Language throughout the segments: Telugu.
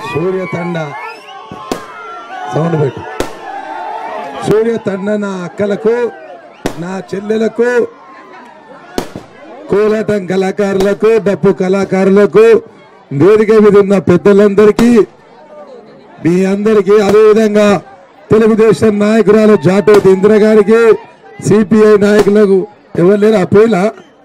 సూర్య తండ సౌండ్ పెట్టు సూర్య తండ నా అక్కలకు నా చెల్లెలకు కోలాటం కళాకారులకు డప్పు కళాకారులకు వేదిక మీద ఉన్న పెద్దలందరికీ మీ అందరికీ అదేవిధంగా తెలుగుదేశం నాయకురాలు జాటోతి ఇందిర గారికి సిపిఐ నాయకులకు ఎవరు లేరు అపోయిలా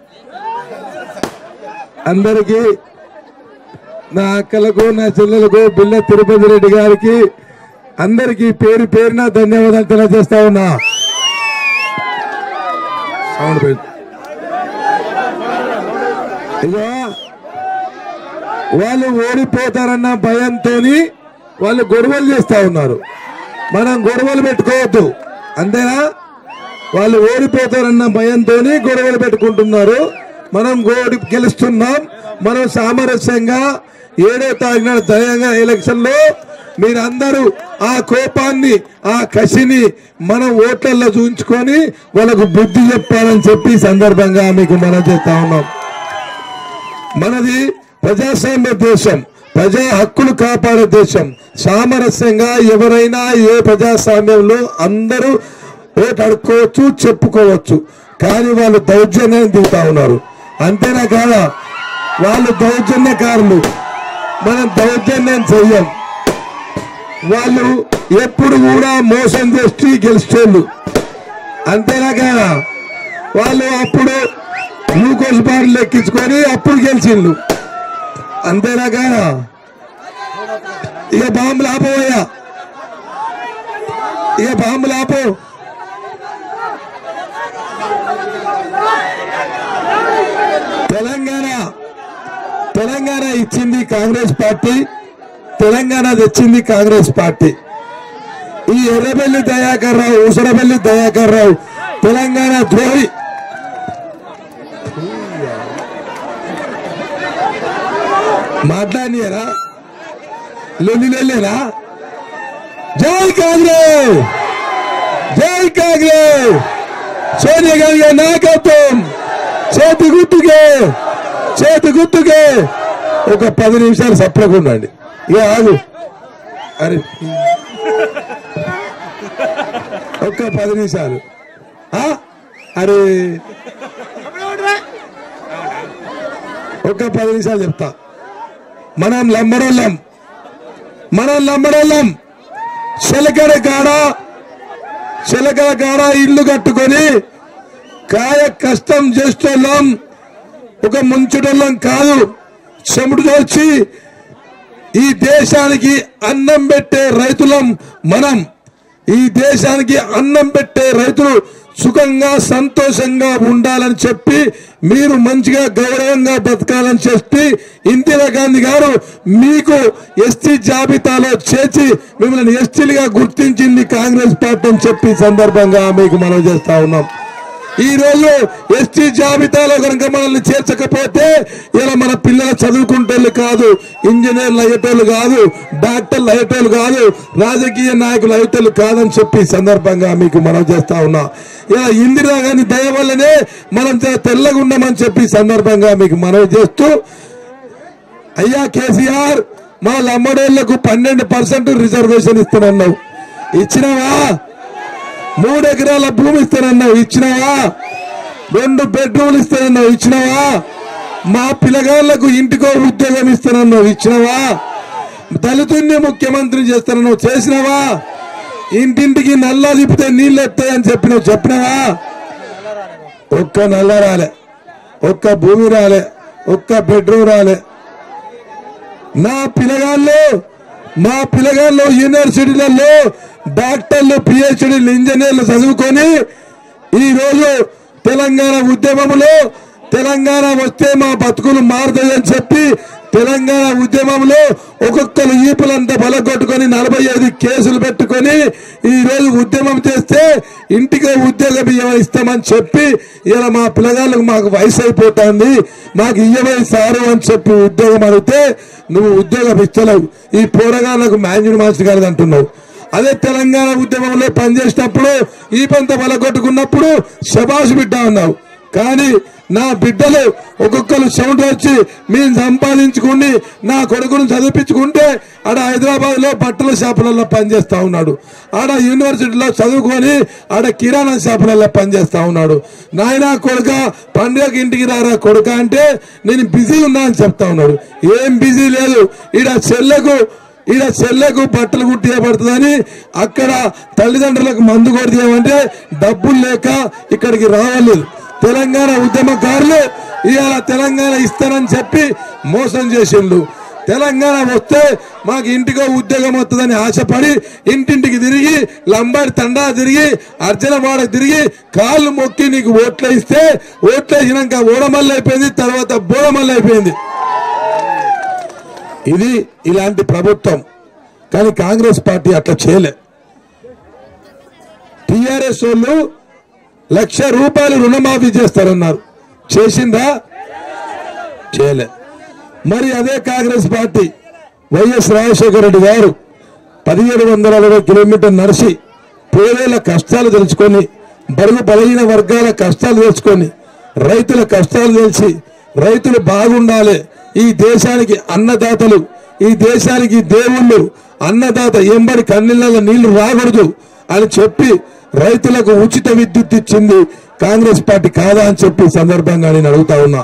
అందరికీ నా అక్కలకు నా చెల్లెలకు బిల్ల తిరుపతి రెడ్డి గారికి అందరికీ పేరు పేరున ధన్యవాదాలు తెలియజేస్తా ఉన్నా సౌండ్ పెట్టు. ఇగో వాళ్ళు ఓడిపోతారన్న భయంతోని వాళ్ళు గొడవలు చేస్తా ఉన్నారు మనం గొడవలు పెట్టుకోవద్దు అంతేనా వాళ్ళు ఓడిపోతారన్న భయంతోని గొడవలు పెట్టుకుంటున్నారు మనం గోడి గెలుస్తున్నాం మనం సామరస్యంగా ఏడో తారీఖున దయంగా ఎలక్షన్ లో మీరందరూ ఆ కోపాన్ని ఆ కసిని మనం ఓట్లలో చూపించుకొని వాళ్ళకు బుద్ధి చెప్పాలని చెప్పి ఈ సందర్భంగా మీకు మనం చేస్తా ఉన్నాం మనది ప్రజాస్వామ్య దేశం ప్రజా హక్కులు కాపాడే దేశం సామరస్యంగా ఎవరైనా ఏ ప్రజాస్వామ్యంలో అందరూ ఓటు అడుక్కోవచ్చు చెప్పుకోవచ్చు కానీ వాళ్ళు దౌర్జన్యాన్ని దిగుతా ఉన్నారు అంతేనా కాదా వాళ్ళు దౌర్జన్యకారులు మనం దౌర్జన్యం చెయ్యం వాళ్ళు ఎప్పుడు కూడా మోసం చేసి గెలిచేళ్ళు అంతేనా కాదా వాళ్ళు అప్పుడు గ్లూకోజ్ బార్లు ఎక్కించుకొని అప్పుడు గెలిచిండు అంతేనాక ఇక బాంబులు ఆపోయా ఇక బాంబులు ఆపో తెలంగాణ తెలంగాణ ఇచ్చింది కాంగ్రెస్ పార్టీ తెలంగాణ తెచ్చింది కాంగ్రెస్ పార్టీ ఈ ఎర్రబెల్లి దయాకర్ రావు ఉసరబెల్లి దయాకర్ రావు తెలంగాణ ద్రోహి మాట్లాడియరా లొల్లిలేరా జై కాంగ్రెస్ జై కాంగ్రెస్ సోనియా గాంధీ గారి నాయకత్వం చేతి గుర్తుకే చేతి గుర్తుకే ఒక పది నిమిషాలు సప్లకు ఉండండి ఇక ఆగు అరే ఒక్క పది నిమిషాలు ఆ? అరే ఒక్క పది నిమిషాలు చెప్తా మనం లంబడోళ్ళం మనం లంబడోళ్ళం చిలకడ కాడ చిలకడ కాడ ఇల్లు కట్టుకొని కాయ కష్టం చేస్తోళ్ళం ఒక ముంచుటోళ్ళం కాదు చెముడు దోచి ఈ దేశానికి అన్నం పెట్టే రైతులం మనం ఈ దేశానికి అన్నం పెట్టే రైతులు సుఖంగా సంతోషంగా ఉండాలని చెప్పి మీరు మంచిగా గౌరవంగా బతకాలని చెప్పి ఇందిరాగాంధీ గారు మీకు ఎస్టీ జాబితాలో చేర్చి మిమ్మల్ని ఎస్టీలుగా గుర్తించింది కాంగ్రెస్ పార్టీ అని చెప్పి ఈ సందర్భంగా మీకు మనం చేస్తా ఉన్నాం ఈ రోజు ఎస్టీ జాబితాలో కనుక మనల్ని చేర్చకపోతే ఇలా మన పిల్లలు చదువుకుంటోళ్ళు కాదు ఇంజనీర్లు అయ్యేటోళ్ళు కాదు డాక్టర్లు అయ్యేటోళ్ళు కాదు రాజకీయ నాయకులు అయ్యేటోళ్ళు కాదని చెప్పి ఈ సందర్భంగా మీకు మనం చేస్తా ఉన్నా ఇలా ఇందిరా గాంధీ దయ వల్లనే మనం చాలా తెల్లగా ఉన్నామని చెప్పి ఈ సందర్భంగా మీకు మనవి చేస్తూ అయ్యా కేసీఆర్ మా లమ్మడోళ్లకు పన్నెండు పర్సెంట్ రిజర్వేషన్ ఇస్తానన్నావు ఇచ్చినావా మూడు ఎకరాల భూమి ఇస్తానన్నావు ఇచ్చినావా రెండు బెడ్రూమ్లు ఇస్తానన్నావు ఇచ్చినావా మా పిల్లగాళ్లకు ఇంటికో ఉద్యోగం ఇస్తానన్నావు ఇచ్చినావా దళితుడిని ముఖ్యమంత్రి చేస్తానన్నావు చేసినావా ఇంటింటికి నల్లా తిప్పితే నీళ్ళు ఎత్తాయని చెప్పినావు చెప్పినావా ఒక్క నల్ల రాలే ఒక్క భూమి రాలే ఒక్క బెడ్రూమ్ రాలే నా పిల్లగాళ్ళు మా పిల్లగాళ్ళు యూనివర్సిటీలలో డాక్టర్లు పిహెచ్డీలు ఇంజనీర్లు చదువుకొని ఈ రోజు తెలంగాణ ఉద్యమంలో తెలంగాణ వస్తే మా బతుకులు మారుతాయని చెప్పి తెలంగాణ ఉద్యమంలో ఒక్కొక్కరు ఈపులంతా బలగొట్టుకొని నలభై ఐదు కేసులు పెట్టుకొని ఈ రోజు ఉద్యమం చేస్తే ఇంటికి ఉద్యోగం ఇవ్వ- ఇస్తామని చెప్పి ఇలా మా పిల్లగాళ్ళకు మాకు వయసు అయిపోతుంది మాకు ఇయ్యవై సారు అని చెప్పి ఉద్యోగం అడిగితే నువ్వు ఉద్యోగం ఇస్తలేవు ఈ పోరగాళ్ళకు మాన్యుడు మాస్టర్ గారిది అంటున్నావు అదే తెలంగాణ ఉద్యమంలో పనిచేసినప్పుడు ఈ పంత బలగొట్టుకున్నప్పుడు శబాష్ బిడ్డ అన్నావు కానీ నా బిడ్డలు ఒక్కొక్కరు సౌండ్ వచ్చి మేము సంపాదించుకుని నా కొడుకును చదివించుకుంటే ఆడ హైదరాబాద్ లో బట్టల షాపులలో పనిచేస్తా ఉన్నాడు ఆడ యూనివర్సిటీలో చదువుకొని ఆడ కిరాణా షాపులలో పనిచేస్తా ఉన్నాడు నాయనా కొడుక పండుగకి ఇంటికి రారా కొడుక అంటే నేను బిజీ ఉన్నా అని చెప్తా ఉన్నాడు ఏం బిజీ లేదు ఈడ చెల్లెకు ఈడ చెల్లెకు బట్టలు కుట్టియబడుతుందని అక్కడ తల్లిదండ్రులకు మందు కొడితేమంటే డబ్బులు లేక ఇక్కడికి రావలేదు తెలంగాణ ఉద్యమకారులు ఇవాళ తెలంగాణ ఇస్తానని చెప్పి మోసం చేసిండు తెలంగాణ వస్తే మాకు ఇంటికో ఉద్యోగం వస్తుందని ఆశపడి ఇంటింటికి తిరిగి లంబాడి తండా తిరిగి అర్జనవాడ తిరిగి కాళ్ళు మొక్కి నీకు ఓట్లు ఇస్తే ఓట్లు వేసినాక ఓడమల్లి అయిపోయింది తర్వాత బోడమల్లి అయిపోయింది ఇది ఇలాంటి ప్రభుత్వం కానీ కాంగ్రెస్ పార్టీ అట్లా చేయలే టిఆర్ఎస్ వాళ్ళు లక్ష రూపాయలు రుణమాఫీ చేస్తారన్నారు చేసిందా చేయలే మరి అదే కాంగ్రెస్ పార్టీ వైఎస్ రాజశేఖర రెడ్డి గారు పదిహేడు వందల అరవై కిలోమీటర్ నడిచి పేదల కష్టాలు తెలుసుకొని బరువు బలహీన వర్గాల కష్టాలు తెలుసుకొని రైతుల కష్టాలు తెలిసి రైతులు బాగుండాలి ఈ దేశానికి అన్నదాతలు ఈ దేశానికి దేవుళ్ళు అన్నదాత ఎంబడి కన్నీళ్ళ నీళ్లు రాకూడదు అని చెప్పి రైతులకు ఉచిత విద్యుత్ ఇచ్చింది కాంగ్రెస్ పార్టీ కాదా అని చెప్పి ఈ సందర్భంగా నేను అడుగుతా ఉన్నా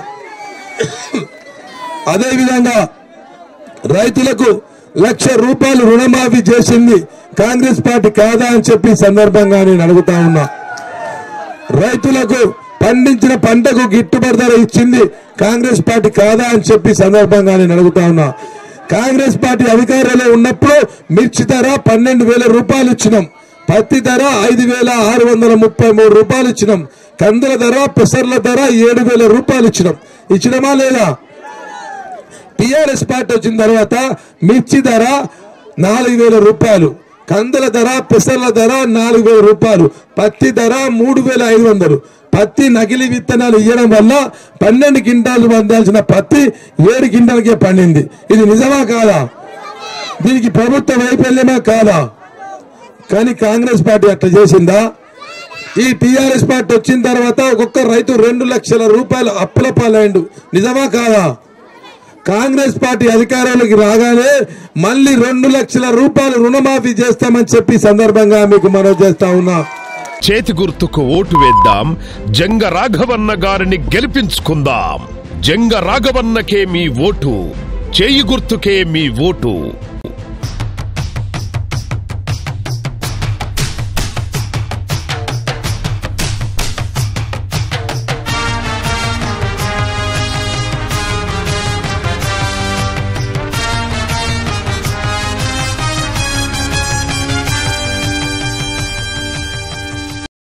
అదే విధంగా రైతులకు లక్ష రూపాయలు రుణమాఫీ చేసింది కాంగ్రెస్ పార్టీ కాదా అని చెప్పి ఈ సందర్భంగా నేను అడుగుతా ఉన్నా రైతులకు పండించిన పంటకు గిట్టుబాటు ధర ఇచ్చింది కాంగ్రెస్ పార్టీ కాదా అని చెప్పి ఈ సందర్భంగా నేను అడుగుతా ఉన్నా కాంగ్రెస్ పార్టీ అధికారంలో ఉన్నప్పుడు మిర్చి ధర పన్నెండు వేల రూపాయలు ఇచ్చినాం పత్తి ధర ఐదు వేల ఆరు వందల ముప్పై మూడు రూపాయలు ఇచ్చినాం కందుల ధర పెసర్ల ధర ఏడు వేల రూపాయలు ఇచ్చినాం ఇచ్చినమా లేదా టిఆర్ఎస్ పార్టీ వచ్చిన తర్వాత మిర్చి ధర నాలుగు వేల రూపాయలు కందుల ధర పెసర్ల ధర నాలుగు వేల రూపాయలు పత్తి ధర మూడు వేల ఐదు వందలు పత్తి నకిలీ విత్తనాలు ఇవ్వడం వల్ల పన్నెండు కింటాలు పందాల్సిన పత్తి ఏడు కింటాలకే పండింది ఇది నిజమా కాదా దీనికి ప్రభుత్వ వైఫల్యమా కాదా కానీ కాంగ్రెస్ పార్టీ అట్లా చేసిందా ఈ టిఆర్ఎస్ పార్టీ వచ్చిన తర్వాత ఒక్కొక్క రైతు రెండు లక్షల రూపాయలు అప్పుల పాలైండు నిజమా కాదా కాంగ్రెస్ పార్టీ అధికారంలోకి రాగానే మళ్ళీ రెండు లక్షల రూపాయలు రుణమాఫీ చేస్తామని చెప్పి ఈ సందర్భంగా మీకు మనవి చేస్తా ఉన్నా చేతి గుర్తుకు ఓటు వేద్దాం జంగ రాఘవన్న గారిని గెలిపించుకుందాం జంగ రాఘవన్నకే మీ ఓటు చేయి గుర్తుకే మీ ఓటు